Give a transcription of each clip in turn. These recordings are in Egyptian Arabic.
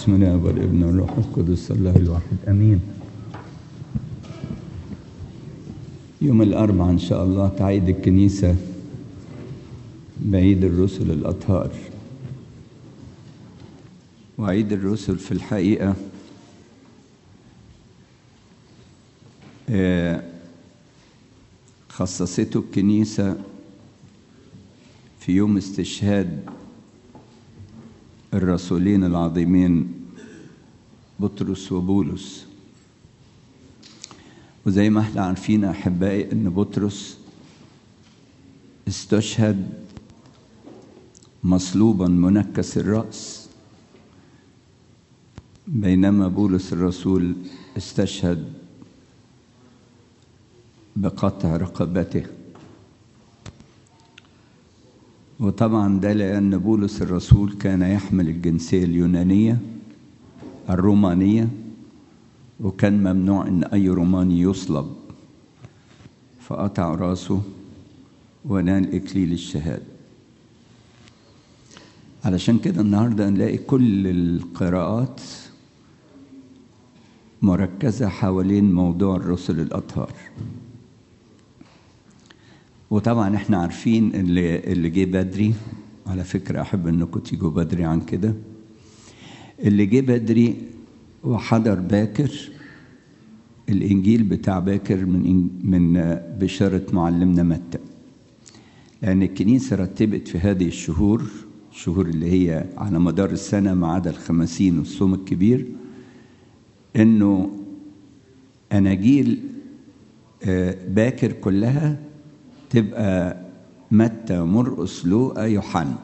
بسم الله والابن والروح القدس الله الواحد امين يوم الاربعاء ان شاء الله تعيد الكنيسه بعيد الرسل الاطهار وعيد الرسل في الحقيقه آه، خصصته الكنيسه في يوم استشهاد الرسولين العظيمين بطرس وبولس وزي ما احنا عارفين احبائي ان بطرس استشهد مصلوبا منكس الراس بينما بولس الرسول استشهد بقطع رقبته وطبعا ده لأن بولس الرسول كان يحمل الجنسية اليونانية الرومانية وكان ممنوع أن أي روماني يصلب فقطع راسه ونال إكليل الشهادة علشان كده النهاردة نلاقي كل القراءات مركزة حوالين موضوع الرسل الأطهار وطبعا احنا عارفين اللي اللي جه بدري على فكره احب انكم تيجوا بدري عن كده اللي جه بدري وحضر باكر الانجيل بتاع باكر من من بشاره معلمنا متى لان الكنيسه رتبت في هذه الشهور الشهور اللي هي على مدار السنه ما عدا الخمسين والصوم الكبير انه اناجيل باكر كلها تبقى متى مرقس لوقا يوحنا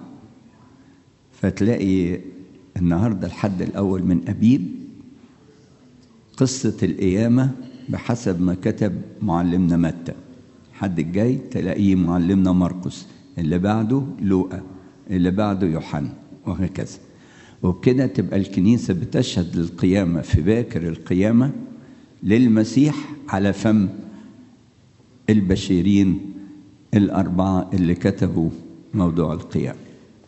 فتلاقي النهارده الحد الاول من ابيب قصه القيامه بحسب ما كتب معلمنا متى الحد الجاي تلاقيه معلمنا مرقس اللي بعده لوقا اللي بعده يوحنا وهكذا وبكده تبقى الكنيسه بتشهد للقيامه في باكر القيامه للمسيح على فم البشيرين الأربعة اللي كتبوا موضوع القيامة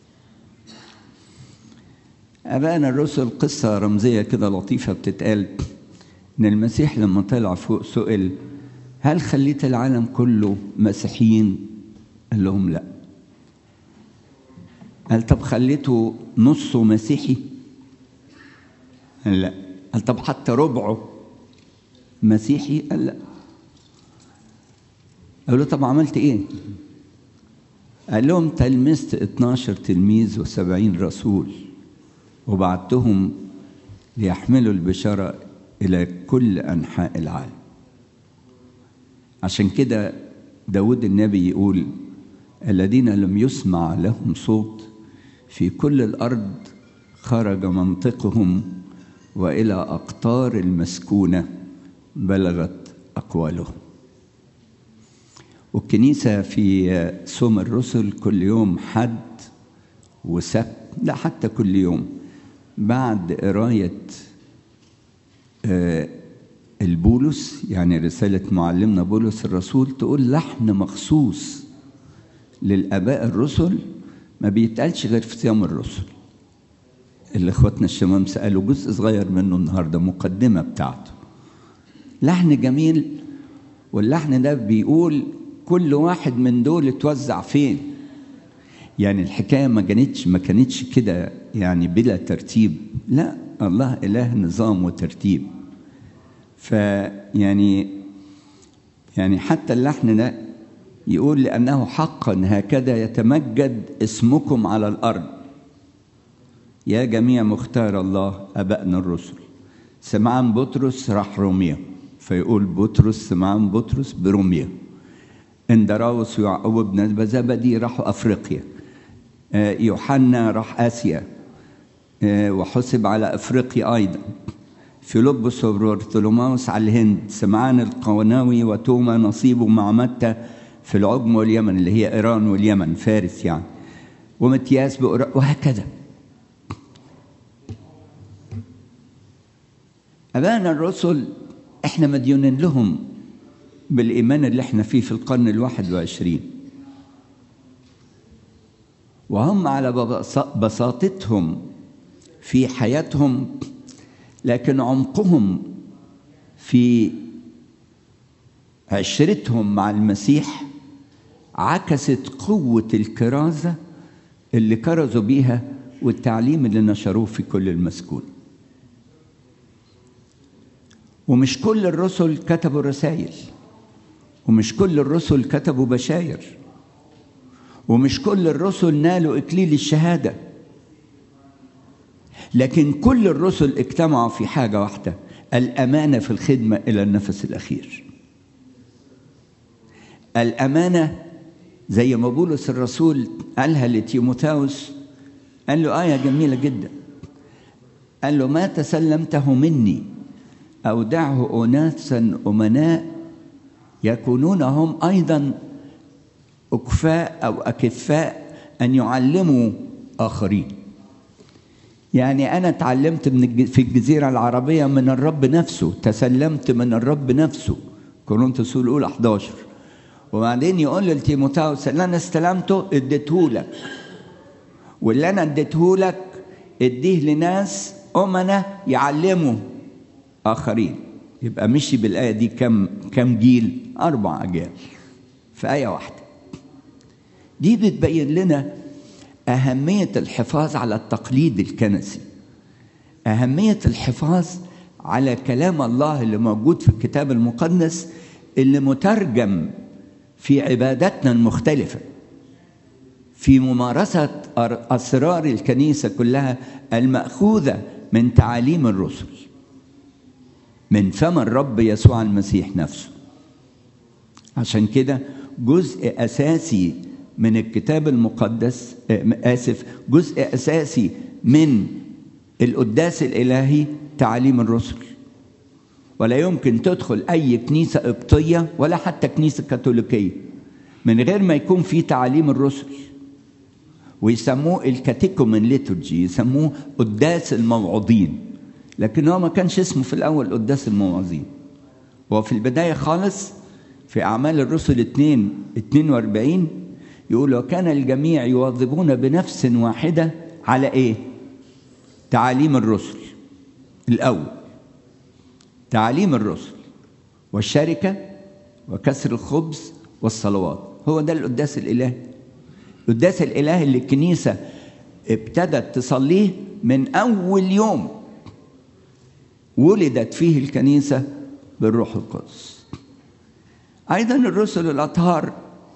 أبانا الرسل قصة رمزية كده لطيفة بتتقال إن المسيح لما طلع فوق سئل هل خليت العالم كله مسيحيين؟ قال لهم لا قال طب خليته نصه مسيحي؟ قال لا قال طب حتى ربعه مسيحي؟ قال لا قال له طب عملت ايه قال لهم تلمست 12 تلميذ و70 رسول وبعتهم ليحملوا البشارة إلى كل أنحاء العالم عشان كده داود النبي يقول الذين لم يسمع لهم صوت في كل الأرض خرج منطقهم وإلى أقطار المسكونة بلغت أقوالهم والكنيسة في صوم الرسل كل يوم حد وسبت لا حتى كل يوم بعد قراية البولس يعني رسالة معلمنا بولس الرسول تقول لحن مخصوص للآباء الرسل ما بيتقالش غير في صيام الرسل اللي اخواتنا الشمام سألوا جزء صغير منه النهارده مقدمة بتاعته لحن جميل واللحن ده بيقول كل واحد من دول اتوزع فين يعني الحكايه ما كانتش ما كانتش كده يعني بلا ترتيب لا الله اله نظام وترتيب فيعني يعني حتى اللحن ده يقول لانه حقا هكذا يتمجد اسمكم على الارض يا جميع مختار الله ابائنا الرسل سمعان بطرس راح روميا فيقول بطرس سمعان بطرس بروميا اندراوس ويعقوب بن زبدي راحوا افريقيا يوحنا راح اسيا وحسب على افريقيا ايضا فيلبس وبرتولوماوس على الهند سمعان القوناوي وتوما نصيبه مع متى في العجم واليمن اللي هي ايران واليمن فارس يعني ومتياس بأورا وهكذا أبانا الرسل احنا مديونين لهم بالإيمان اللي احنا فيه في القرن الواحد وعشرين وهم على بساطتهم في حياتهم لكن عمقهم في عشرتهم مع المسيح عكست قوة الكرازة اللي كرزوا بيها والتعليم اللي نشروه في كل المسكون ومش كل الرسل كتبوا رسائل ومش كل الرسل كتبوا بشاير ومش كل الرسل نالوا إكليل الشهادة لكن كل الرسل اجتمعوا في حاجة واحدة الأمانة في الخدمة إلى النفس الأخير الأمانة زي ما بولس الرسول قالها لتيموثاوس قال له آية جميلة جدا قال له ما تسلمته مني أودعه أناسا أمناء يكونون هم أيضا أكفاء أو أكفاء أن يعلموا آخرين يعني أنا تعلمت من في الجزيرة العربية من الرب نفسه تسلمت من الرب نفسه كورنثوس الأولى 11 وبعدين يقول لتيموثاوس اللي أنا استلمته اديته لك واللي أنا اديته لك اديه لناس أمنا يعلموا آخرين يبقى مشي بالآية دي كم كم جيل؟ أربع أجيال في آية واحدة دي بتبين لنا أهمية الحفاظ على التقليد الكنسي أهمية الحفاظ على كلام الله اللي موجود في الكتاب المقدس اللي مترجم في عباداتنا المختلفة في ممارسة أسرار الكنيسة كلها المأخوذة من تعاليم الرسل من فم الرب يسوع المسيح نفسه عشان كده جزء أساسي من الكتاب المقدس آسف جزء أساسي من القداس الإلهي تعاليم الرسل ولا يمكن تدخل أي كنيسة قبطية ولا حتى كنيسة كاثوليكية من غير ما يكون في تعاليم الرسل ويسموه الكاتيكومن ليتورجي يسموه قداس الموعظين لكن هو ما كانش اسمه في الأول قداس الموعظين هو في البداية خالص في أعمال الرسل 2 42 يقول وكان الجميع يواظبون بنفس واحدة على إيه؟ تعاليم الرسل الأول تعاليم الرسل والشركة وكسر الخبز والصلوات هو ده القداس الإلهي القداس الإلهي اللي الكنيسة ابتدت تصليه من أول يوم ولدت فيه الكنيسة بالروح القدس أيضا الرسل الأطهار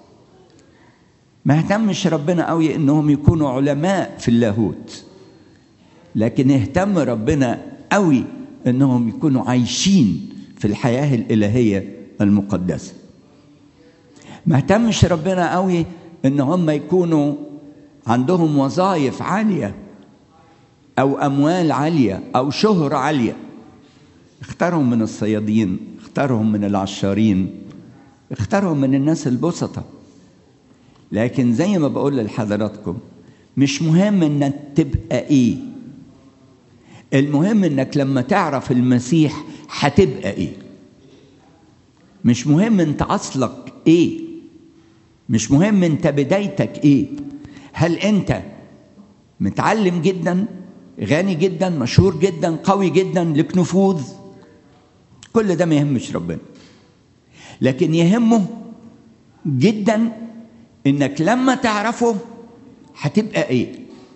ما اهتمش ربنا قوي انهم يكونوا علماء في اللاهوت لكن اهتم ربنا قوي انهم يكونوا عايشين في الحياه الالهيه المقدسه ما اهتمش ربنا قوي ان هم يكونوا عندهم وظائف عاليه او اموال عاليه او شهره عاليه اختارهم من الصيادين اختارهم من العشارين اختارهم من الناس البسطه لكن زي ما بقول لحضراتكم مش مهم انك تبقى ايه المهم انك لما تعرف المسيح هتبقى ايه مش مهم انت اصلك ايه مش مهم انت بدايتك ايه هل انت متعلم جدا غني جدا مشهور جدا قوي جدا لك نفوذ كل ده ما يهمش ربنا لكن يهمه جدا انك لما تعرفه هتبقى ايه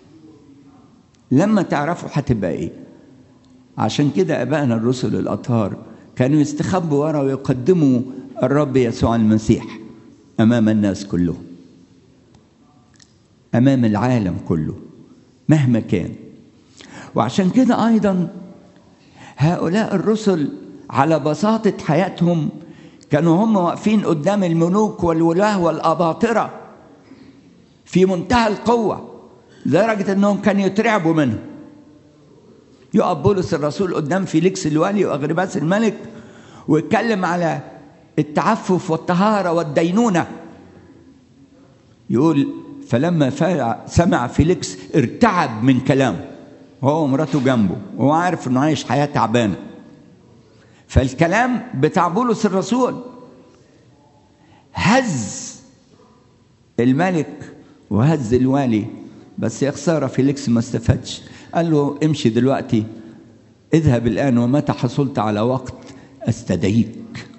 لما تعرفه هتبقى ايه عشان كده ابائنا الرسل الاطهار كانوا يستخبوا ورا ويقدموا الرب يسوع المسيح امام الناس كلهم امام العالم كله مهما كان وعشان كده ايضا هؤلاء الرسل على بساطه حياتهم كانوا هم واقفين قدام الملوك والولاه والاباطره في منتهى القوه لدرجه انهم كانوا يترعبوا منه يقف بولس الرسول قدام فيليكس الوالي واغرباس الملك ويتكلم على التعفف والطهاره والدينونه يقول فلما سمع فيليكس ارتعب من كلامه هو ومراته جنبه وهو عارف انه عايش حياه تعبانه فالكلام بتاع بولس الرسول هز الملك وهز الوالي بس يا خساره فيليكس ما استفادش قال له امشي دلوقتي اذهب الان ومتى حصلت على وقت استدعيك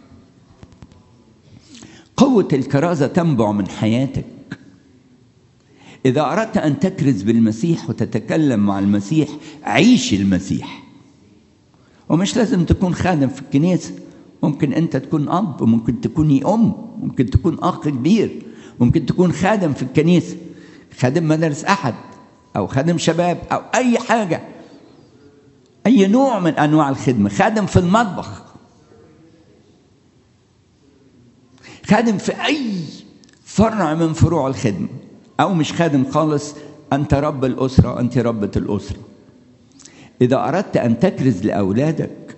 قوه الكرازه تنبع من حياتك اذا اردت ان تكرز بالمسيح وتتكلم مع المسيح عيش المسيح ومش لازم تكون خادم في الكنيسه ممكن انت تكون اب وممكن تكوني ام ممكن تكون اخ كبير ممكن تكون خادم في الكنيسه خادم مدارس احد او خادم شباب او اي حاجه اي نوع من انواع الخدمه خادم في المطبخ خادم في اي فرع من فروع الخدمه او مش خادم خالص انت رب الاسره انت ربه الاسره اذا اردت ان تكرز لاولادك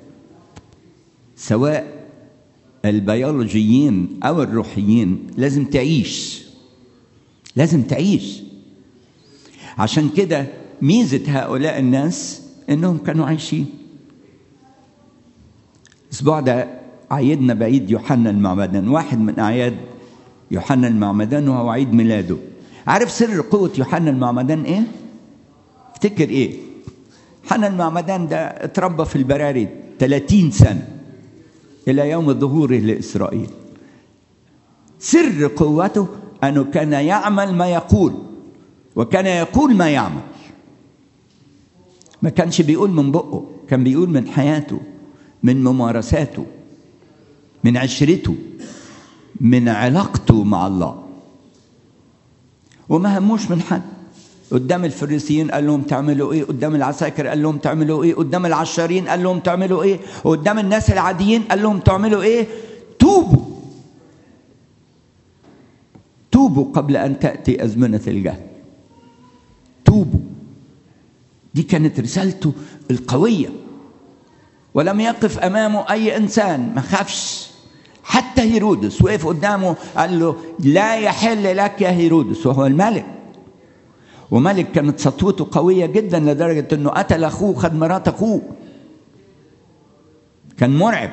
سواء البيولوجيين او الروحيين لازم تعيش لازم تعيش عشان كده ميزه هؤلاء الناس انهم كانوا عايشين الاسبوع ده عيدنا بعيد يوحنا المعمدان واحد من اعياد يوحنا المعمدان وهو عيد ميلاده عارف سر قوه يوحنا المعمدان ايه افتكر ايه يوحنا المعمدان ده اتربى في البراري 30 سنه الى يوم ظهوره لاسرائيل سر قوته انه كان يعمل ما يقول وكان يقول ما يعمل ما كانش بيقول من بقه كان بيقول من حياته من ممارساته من عشرته من علاقته مع الله وما هموش من حد قدام الفريسيين قال لهم تعملوا ايه قدام العساكر قال لهم تعملوا ايه قدام العشارين قال لهم تعملوا ايه قدام الناس العاديين قال لهم تعملوا ايه توبوا توبوا قبل ان تاتي ازمنه الجهل توبوا دي كانت رسالته القويه ولم يقف امامه اي انسان ما خافش حتى هيرودس وقف قدامه قال له لا يحل لك يا هيرودس وهو الملك وملك كانت سطوته قوية جدا لدرجة انه قتل اخوه خد مرات اخوه كان مرعب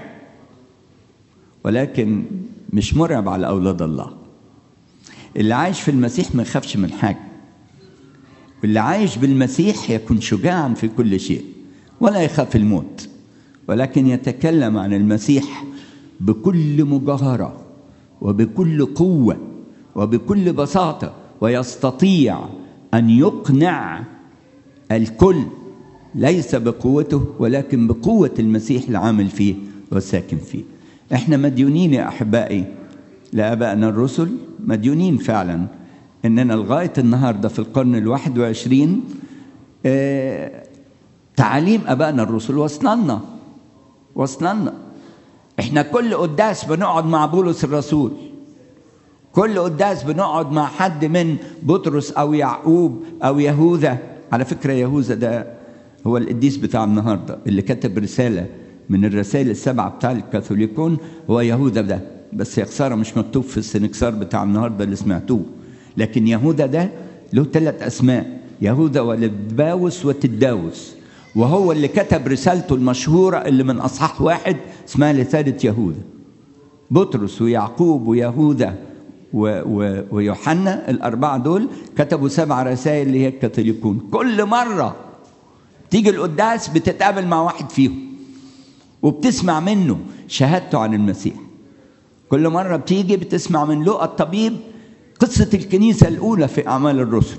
ولكن مش مرعب على اولاد الله اللي عايش في المسيح ما يخافش من حاجة واللي عايش بالمسيح يكون شجاعا في كل شيء ولا يخاف الموت ولكن يتكلم عن المسيح بكل مجاهرة وبكل قوة وبكل بساطة ويستطيع أن يقنع الكل ليس بقوته ولكن بقوة المسيح العامل فيه والساكن فيه احنا مديونين يا أحبائي لآبائنا الرسل مديونين فعلا إننا لغاية النهاردة في القرن الواحد وعشرين اه تعاليم آبائنا الرسل وصلنا وصلنا احنا كل قداس بنقعد مع بولس الرسول كل قداس بنقعد مع حد من بطرس او يعقوب او يهوذا على فكره يهوذا ده هو القديس بتاع النهارده اللي كتب رساله من الرسائل السبعه بتاع الكاثوليكون هو يهوذا ده بس يا خساره مش مكتوب في السنكسار بتاع النهارده اللي سمعتوه لكن يهوذا ده له ثلاث اسماء يهوذا ولباوس وتداوس وهو اللي كتب رسالته المشهوره اللي من اصحاح واحد اسمها رساله يهوذا بطرس ويعقوب ويهوذا و و ويوحنا الأربعة دول كتبوا سبع رسائل اللي هي الكاثوليكون كل مرة تيجي القداس بتتقابل مع واحد فيهم وبتسمع منه شهادته عن المسيح كل مرة بتيجي بتسمع من لقى الطبيب قصة الكنيسة الأولى في أعمال الرسل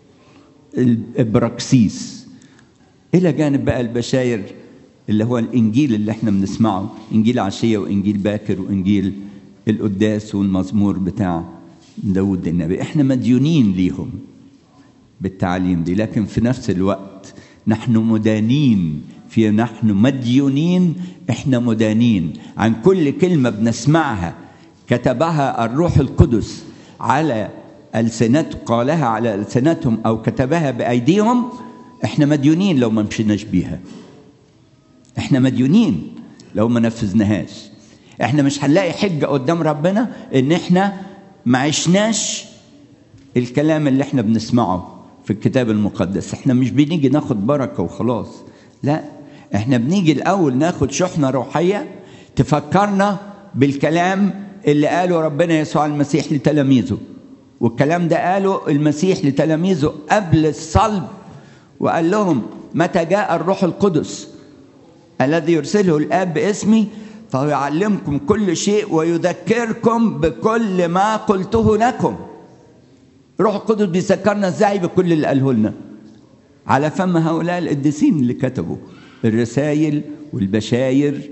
البراكسيس إلى جانب بقى البشاير اللي هو الإنجيل اللي احنا بنسمعه إنجيل عشية وإنجيل باكر وإنجيل القداس والمزمور بتاع داود النبي احنا مديونين ليهم بالتعليم دي لكن في نفس الوقت نحن مدانين في نحن مديونين احنا مدانين عن كل كلمة بنسمعها كتبها الروح القدس على ألسنت قالها على ألسنتهم أو كتبها بأيديهم احنا مديونين لو ما مشيناش بيها احنا مديونين لو ما نفذناهاش احنا مش هنلاقي حجه قدام ربنا ان احنا ما عشناش الكلام اللي احنا بنسمعه في الكتاب المقدس احنا مش بنيجي ناخد بركه وخلاص لا احنا بنيجي الاول ناخد شحنه روحيه تفكرنا بالكلام اللي قاله ربنا يسوع المسيح لتلاميذه والكلام ده قاله المسيح لتلاميذه قبل الصلب وقال لهم متى جاء الروح القدس الذي يرسله الاب باسمي فهو يعلمكم كل شيء ويذكركم بكل ما قلته لكم روح القدس بيذكرنا ازاي بكل اللي قاله لنا على فم هؤلاء القديسين اللي كتبوا الرسائل والبشاير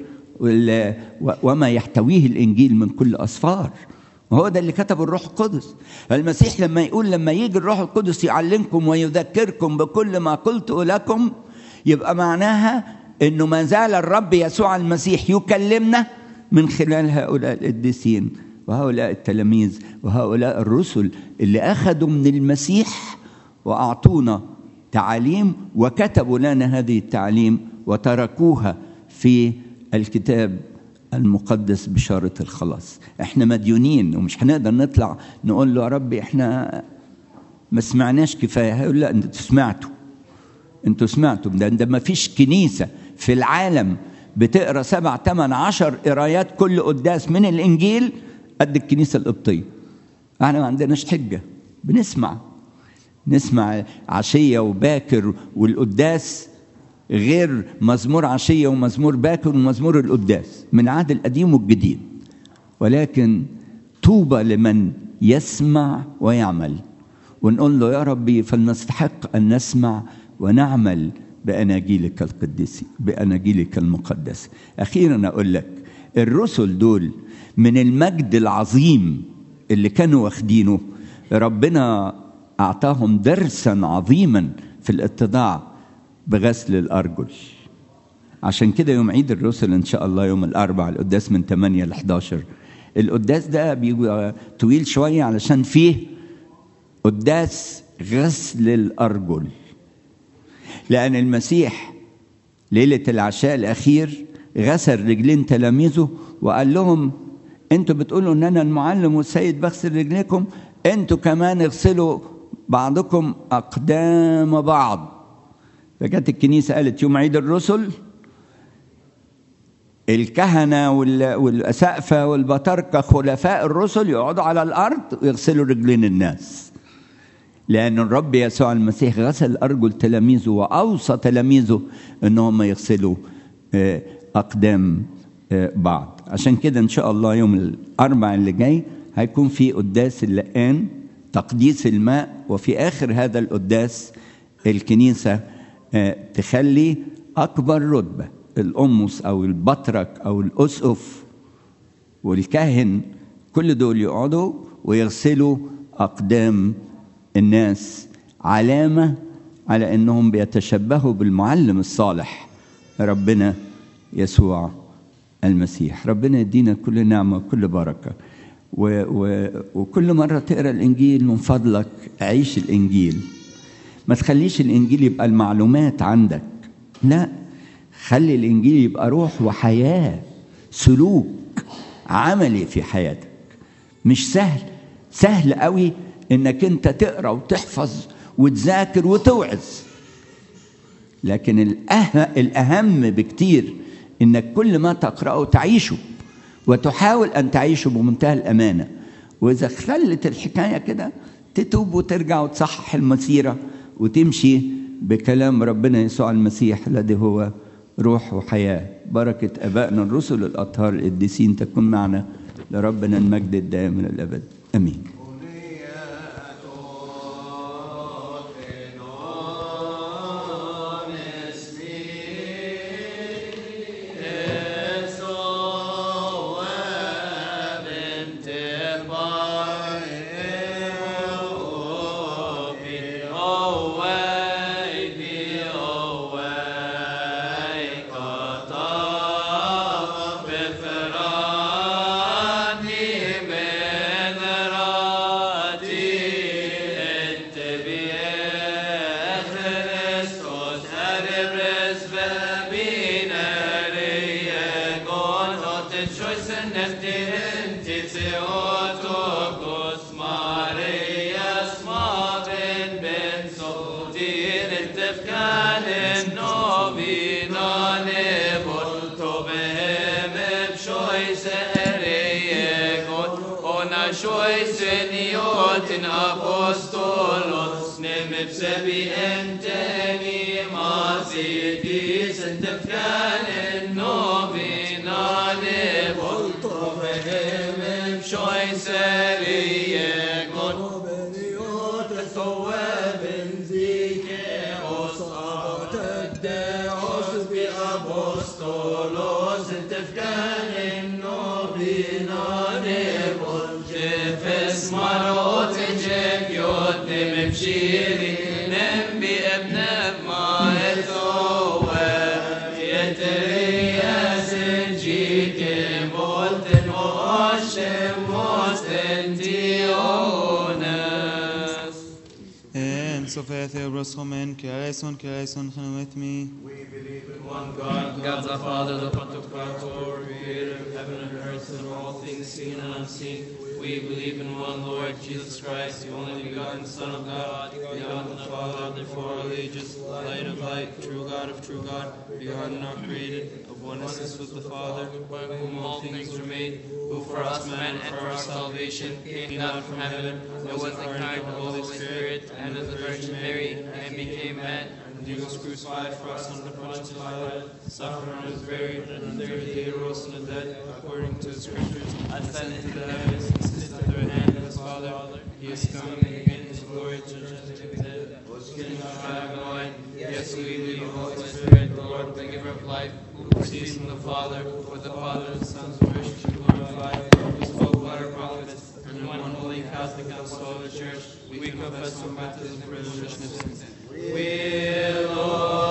وما يحتويه الانجيل من كل اسفار وهو ده اللي كتبه الروح القدس المسيح لما يقول لما يجي الروح القدس يعلمكم ويذكركم بكل ما قلت لكم يبقى معناها انه ما زال الرب يسوع المسيح يكلمنا من خلال هؤلاء القديسين وهؤلاء التلاميذ وهؤلاء الرسل اللي اخذوا من المسيح واعطونا تعاليم وكتبوا لنا هذه التعليم وتركوها في الكتاب المقدس بشارة الخلاص احنا مديونين ومش هنقدر نطلع نقول له يا رب احنا ما سمعناش كفاية هيقول لا انتوا سمعتوا انتوا سمعتوا ده, ده ما فيش كنيسة في العالم بتقرا سبع ثمان عشر قرايات كل قداس من الانجيل قد الكنيسة القبطية احنا ما عندناش حجة بنسمع نسمع عشية وباكر والقداس غير مزمور عشية ومزمور باكر ومزمور القداس من العهد القديم والجديد ولكن طوبى لمن يسمع ويعمل ونقول له يا ربي فلنستحق أن نسمع ونعمل بأناجيلك القديسة بأناجيلك المقدسة أخيرا أقول لك الرسل دول من المجد العظيم اللي كانوا واخدينه ربنا أعطاهم درسا عظيما في الاتضاع بغسل الأرجل عشان كده يوم عيد الرسل إن شاء الله يوم الأربعاء القداس من 8 ل 11 القداس ده بيبقى طويل شوية علشان فيه قداس غسل الأرجل لأن المسيح ليلة العشاء الأخير غسل رجلين تلاميذه وقال لهم انتوا بتقولوا ان انا المعلم والسيد بغسل رجليكم انتوا كمان اغسلوا بعضكم اقدام بعض فجت الكنيسه قالت يوم عيد الرسل الكهنه والاسقفه والبطاركه خلفاء الرسل يقعدوا على الارض ويغسلوا رجلين الناس لأن الرب يسوع المسيح غسل أرجل تلاميذه وأوصى تلاميذه أنهم يغسلوا أقدام بعض عشان كده إن شاء الله يوم الأربع اللي جاي هيكون في قداس اللقان تقديس الماء وفي آخر هذا القداس الكنيسة تخلي أكبر رتبة الأمس أو البطرك أو الأسقف والكاهن كل دول يقعدوا ويغسلوا أقدام الناس علامة على أنهم بيتشبهوا بالمعلم الصالح ربنا يسوع المسيح ربنا يدينا كل نعمة وكل بركة و و وكل مرة تقرأ الإنجيل من فضلك عيش الإنجيل ما تخليش الإنجيل يبقى المعلومات عندك لا خلي الإنجيل يبقى روح وحياة سلوك عملي في حياتك مش سهل سهل قوي انك انت تقرا وتحفظ وتذاكر وتوعظ لكن الاهم بكتير انك كل ما تقراه تعيشه وتحاول ان تعيشه بمنتهى الامانه واذا خلت الحكايه كده تتوب وترجع وتصحح المسيره وتمشي بكلام ربنا يسوع المسيح الذي هو روح وحياه بركه ابائنا الرسل الاطهار القديسين تكون معنا لربنا المجد الدائم من الابد امين بفراني من Otin apostolos nem bsebi enteni mazidis entefkanen novinane volto vehemem shoy seriye gon وبنيوت الثواب زيكيروس تدعوس بأبوستولوس تفكان النوبينا نبول Jefes marot jeb yot nem bshiri nem bi ebnev ma etowe yeterias jike volten oshem mosten tionas En Sofia Theobros Homen, Kiraison, Kiraison, Chanometmi. One God, God the Father, the Pantocrator, creator of heaven and earth and all things seen and unseen. We believe in one Lord Jesus Christ, the only begotten Son of God, begotten of the Father before all ages, light of light, true God of true God, begotten not created, of one essence with the Father, by whom all things were made, who for us men and for our salvation came down from heaven, and was incarnate of the Holy Spirit and of the Virgin Mary, and became man. And he was crucified for us under Pontius Pilate, suffered and was buried, and on the third day arose from the dead, according to the Scriptures, ascended into the heavens, and sitteth at the right hand of his Father. He is coming again in his glory to judge the living and dead. King of Babylon, yes, we believe in the Holy Spirit, the Lord, the giver of life, who proceeds from the Father, with the Father and the Son is worshipped and glorified, who spoke by our prophets, and one holy Catholic and Apostolic Church, we confess our baptism for the remission of sins. We, Lord,